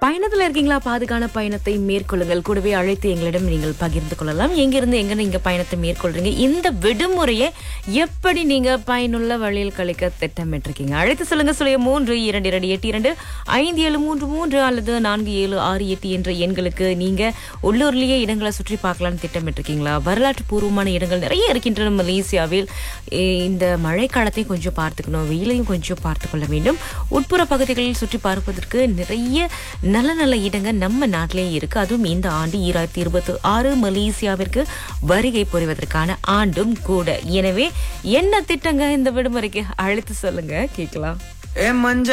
பயணத்துல இருக்கீங்களா பாதுகான பயணத்தை மேற்கொள்ளுங்கள் கூடவே அழைத்து எங்களிடம் நீங்கள் பகிர்ந்து கொள்ளலாம் எங்கிருந்து எங்க நீங்க பயணத்தை மேற்கொள்றீங்க இந்த விடுமுறையை எப்படி நீங்க பயனுள்ள வழியில் கழிக்க திட்டமிட்டிருக்கீங்க அழைத்து சொல்லுங்க சொல்லுங்க மூன்று இரண்டு இரண்டு எட்டு இரண்டு ஐந்து ஏழு மூன்று மூன்று அல்லது நான்கு ஏழு ஆறு எட்டு என்ற எண்களுக்கு நீங்க உள்ளூர்லயே இடங்களை சுற்றி பார்க்கலாம்னு திட்டமிட்டிருக்கீங்களா வரலாற்று பூர்வமான இடங்கள் நிறைய இருக்கின்றன மலேசியாவில் இ- இந்த மழை காலத்தையும் கொஞ்சம் பார்த்துக்கணும் வெயிலையும் கொஞ்சம் பார்த்து கொள்ள வேண்டும் உட்புற பகுதிகளில் சுற்றி பார்ப்பதற்கு நிறைய நல்ல நல்ல இடங்கள் நம்ம நாட்டிலே இருக்கு அதுவும் இந்த ஆண்டு ஈராயிரத்தி இருபத்தி ஆறு மலேசியாவிற்கு வருகை புரிவதற்கான ஆண்டும் கூட எனவே என்ன திட்டங்க இந்த விடுமுறைக்கு அழைத்து சொல்லுங்க கேட்கலாம் ஏ மஞ்ச